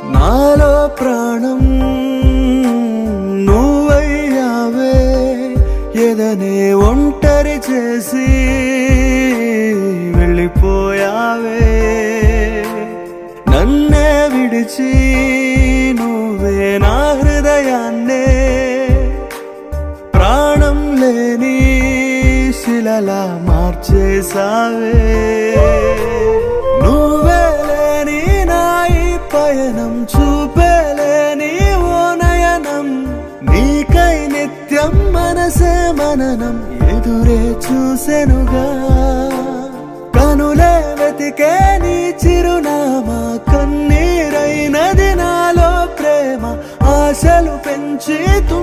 నాలో ప్రాణం నువ్వయ్యావే ఎదనే ఒంటరి చేసి వెళ్ళిపోయావే నన్నే విడిచి నువ్వే నా హృదయాన్నే ప్రాణం లేని శిలలా మార్చేసావే నువ్వే లేని నా ఈ పయనం చూపేలేని ఓ నయనం నీకై నిత్యం మనసే మననం ఎదురే చూసెనుగా కనులే వెతికే నీ చిరునామా కన్నీరైనది నాలో ప్రేమ ఆశలు పెంచి